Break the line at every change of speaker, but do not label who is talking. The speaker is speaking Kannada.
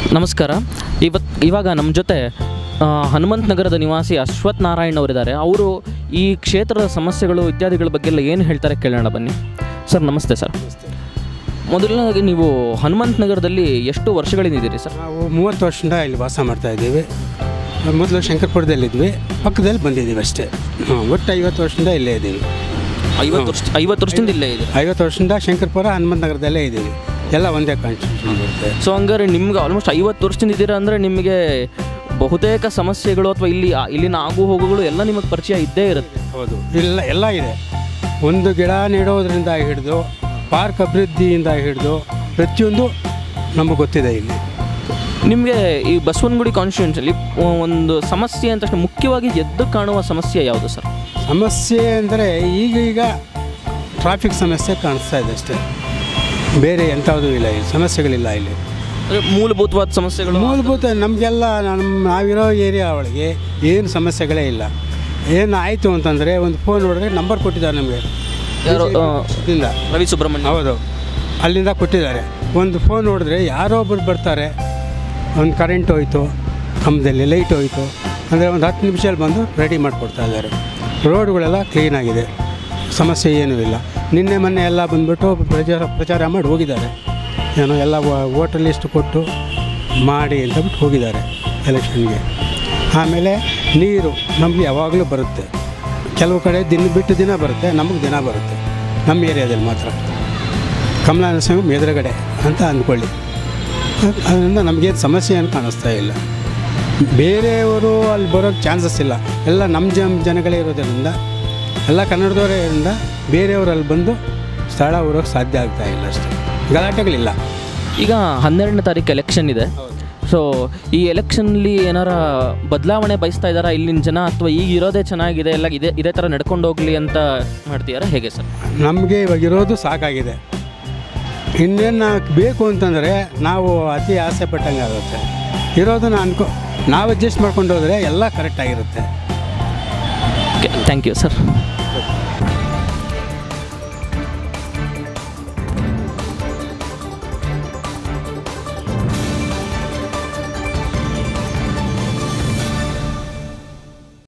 ನಮಸ್ಕಾರ ಇವತ್ ಇವಾಗ ನಮ್ಮ ಜೊತೆ ಆ, ಹನುಮಂತ ನಗರದ ನಿವಾಸಿ ಅಶ್ವಥ್ ನಾರಾಯಣ್ ಅವರಿದ್ದಾರೆ ಅವರು ಈ ಕ್ಷೇತ್ರದ ಸಮಸ್ಯೆಗಳು ಇತ್ಯಾದಿಗಳ ಬಗ್ಗೆ ಎಲ್ಲ ಏನು ಹೇಳ್ತಾರೆ ಕೇಳೋಣ ಬನ್ನಿ ಸರ್ ನಮಸ್ತೆ ಸರ್ ಮೊದಲನೇದಾಗಿ ನೀವು ಹನುಮಂತ ನಗರದಲ್ಲಿ ಎಷ್ಟು ವರ್ಷಗಳಿದ್ದೀರಿ ಸರ್
ನಾವು ಮೂವತ್ತು ವರ್ಷದಿಂದ ಇಲ್ಲಿ ವಾಸ ಮಾಡ್ತಾ ಇದ್ದೀವಿ ಮೊದಲು ಶಂಕರ್ಪುರದಲ್ಲಿದ್ವಿ ಪಕ್ಕದಲ್ಲಿ ಬಂದಿದ್ದೀವಿ ಅಷ್ಟೇ ಹಾಂ ಒಟ್ಟು ಐವತ್ತು ವರ್ಷದಿಂದ ಇಲ್ಲೇ ಇದ್ದೀವಿ
ಐವತ್ತು ವರ್ಷ ಐವತ್ತು ವರ್ಷದಿಂದ ಇಲ್ಲೇ ಇದೆ
ಐವತ್ತು ವರ್ಷದಿಂದ ಶಂಕರ್ಪುರ ಹನುಮಂತ ನಗರದಲ್ಲೇ ಇದ್ದೀವಿ ಎಲ್ಲ ಒಂದೇ ಕಾನ್ಸ್ಟಿಟ್ಯೂಷನ್ ಬರುತ್ತೆ
ಸೊ ಹಂಗಾರೆ ನಿಮ್ಗೆ ಆಲ್ಮೋಸ್ಟ್ ಐವತ್ತು ವರ್ಷದಿಂದ ಇದ್ದೀರಾ ಅಂದರೆ ನಿಮಗೆ ಬಹುತೇಕ ಸಮಸ್ಯೆಗಳು ಅಥವಾ ಇಲ್ಲಿ ಇಲ್ಲಿನ ಆಗು ಹೋಗುಗಳು ಎಲ್ಲ ನಿಮಗೆ ಪರಿಚಯ ಇದ್ದೇ ಇರುತ್ತೆ
ಹೌದು ಇಲ್ಲ ಎಲ್ಲ ಇದೆ ಒಂದು ಗಿಡ ನೆಡೋದ್ರಿಂದ ಹಿಡಿದು ಪಾರ್ಕ್ ಅಭಿವೃದ್ಧಿಯಿಂದ ಹಿಡಿದು ಪ್ರತಿಯೊಂದು ನಮಗೆ ಗೊತ್ತಿದೆ ಇಲ್ಲಿ
ನಿಮಗೆ ಈ ಬಸವನಗುಡಿ ಕಾನ್ಸ್ಟಿಟ್ಯೂನ್ಸಲ್ಲಿ ಒಂದು ಸಮಸ್ಯೆ ಅಂತ ತಕ್ಷಣ ಮುಖ್ಯವಾಗಿ ಎದ್ದು ಕಾಣುವ ಸಮಸ್ಯೆ ಯಾವುದು ಸರ್
ಸಮಸ್ಯೆ ಅಂದರೆ ಈಗ ಈಗ ಟ್ರಾಫಿಕ್ ಸಮಸ್ಯೆ ಕಾಣಿಸ್ತಾ ಇದೆ ಅಷ್ಟೇ ಬೇರೆ ಎಂಥವುದೂ ಇಲ್ಲ ಇಲ್ಲಿ ಸಮಸ್ಯೆಗಳಿಲ್ಲ ಇಲ್ಲಿ
ಅಂದ್ರೆ ಮೂಲಭೂತವಾದ ಸಮಸ್ಯೆಗಳು
ಮೂಲಭೂತ ನಮಗೆಲ್ಲ ನಮ್ಮ ನಾವಿರೋ ಏರಿಯಾ ಒಳಗೆ ಏನು ಸಮಸ್ಯೆಗಳೇ ಇಲ್ಲ ಏನು ಆಯಿತು ಅಂತಂದರೆ ಒಂದು ಫೋನ್ ನೋಡಿದ್ರೆ ನಂಬರ್ ಕೊಟ್ಟಿದ್ದಾರೆ ನಮಗೆ
ಯಾರೋ ಆ,
ಇಲ್ಲ
ರವಿ ಸುಬ್ರಹ್ಮಣ್ಯ
ಹೌದು ಅಲ್ಲಿಂದ ಕೊಟ್ಟಿದ್ದಾರೆ ಒಂದು ಫೋನ್ ನೋಡಿದ್ರೆ ಯಾರೋ ಒಬ್ಬರು ಬರ್ತಾರೆ ಒಂದು ಕರೆಂಟ್ ಹೋಯ್ತು ಕಂಬದಲ್ಲಿ ಲೈಟ್ ಹೋಯ್ತು ಅಂದರೆ ಒಂದು ಹತ್ತು ನಿಮಿಷದಲ್ಲಿ ಬಂದು ರೆಡಿ ಮಾಡಿಕೊಡ್ತಾ ಇದ್ದಾರೆ ರೋಡ್ಗಳೆಲ್ಲ ಕ್ಲೀನಾಗಿದೆ ಸಮಸ್ಯೆ ಏನೂ ಇಲ್ಲ ನಿನ್ನೆ ಮೊನ್ನೆ ಎಲ್ಲ ಬಂದ್ಬಿಟ್ಟು ಪ್ರಚಾರ ಪ್ರಚಾರ ಮಾಡಿ ಹೋಗಿದ್ದಾರೆ ಏನೋ ಎಲ್ಲ ವೋಟರ್ ಲಿಸ್ಟ್ ಕೊಟ್ಟು ಮಾಡಿ ಅಂತ ಬಿಟ್ಟು ಹೋಗಿದ್ದಾರೆ ಎಲೆಕ್ಷನ್ಗೆ ಆಮೇಲೆ ನೀರು ನಮಗೆ ಯಾವಾಗಲೂ ಬರುತ್ತೆ ಕೆಲವು ಕಡೆ ದಿನ ಬಿಟ್ಟು ದಿನ ಬರುತ್ತೆ ನಮಗೆ ದಿನ ಬರುತ್ತೆ ನಮ್ಮ ಏರಿಯಾದಲ್ಲಿ ಮಾತ್ರ ಕಮಲಾ ನರಸಿಂಹ ಎದುರುಗಡೆ ಅಂತ ಅಂದ್ಕೊಳ್ಳಿ ಅದ್- ಅದರಿಂದ ನಮಗೇನು ಸಮಸ್ಯೆ ಏನು ಕಾಣಿಸ್ತಾ ಇಲ್ಲ ಬೇರೆಯವರು ಅಲ್ಲಿ ಬರೋಕ್ಕೆ ಚಾನ್ಸಸ್ ಇಲ್ಲ ಎಲ್ಲ ನಮ್ಮ ಜನ ಜನಗಳೇ ಇರೋದರಿಂದ ಎಲ್ಲ ಕನ್ನಡದವರೇ ಇರೋದ್ರಿಂದ ಬೇರೆಯವರು ಅಲ್ಲಿ ಬಂದು ಸ್ಥಳ ಊರೋಕ್ಕೆ ಸಾಧ್ಯ ಆಗ್ತಾ ಇಲ್ಲ ಅಷ್ಟೇ ಗಲಾಟೆಗಳಿಲ್ಲ
ಈಗ ಹನ್ನೆರಡನೇ ತಾರೀಕು ಎಲೆಕ್ಷನ್ ಇದೆ ಸೊ ಈ ಎಲೆಕ್ಷನ್ಲಿ ಏನಾರ ಬದಲಾವಣೆ ಬಯಸ್ತಾ ಇದ್ದಾರಾ ಇಲ್ಲಿನ ಜನ ಅಥವಾ ಈಗ ಇರೋದೇ ಚೆನ್ನಾಗಿದೆ ಎಲ್ಲ ಇದೇ ಇದೇ ಥರ ನಡ್ಕೊಂಡು ಹೋಗ್ಲಿ ಅಂತ ಮಾಡ್ತೀಯಾರಾ ಹೇಗೆ ಸರ್
ನಮಗೆ ಇವಾಗ ಇರೋದು ಸಾಕಾಗಿದೆ ಇನ್ನೇನು ಬೇಕು ಅಂತಂದರೆ ನಾವು ಅತಿ ಆಸೆ ಪಟ್ಟಂಗೆ ಆಗುತ್ತೆ ಇರೋದನ್ನ ಅನ್ಕೋ ನಾವು ಅಡ್ಜಸ್ಟ್ ಮಾಡ್ಕೊಂಡು ಹೋದರೆ ಎಲ್ಲ ಕರೆಕ್ಟಾಗಿರುತ್ತೆ
ಥ್ಯಾಂಕ್ ಯು ಸರ್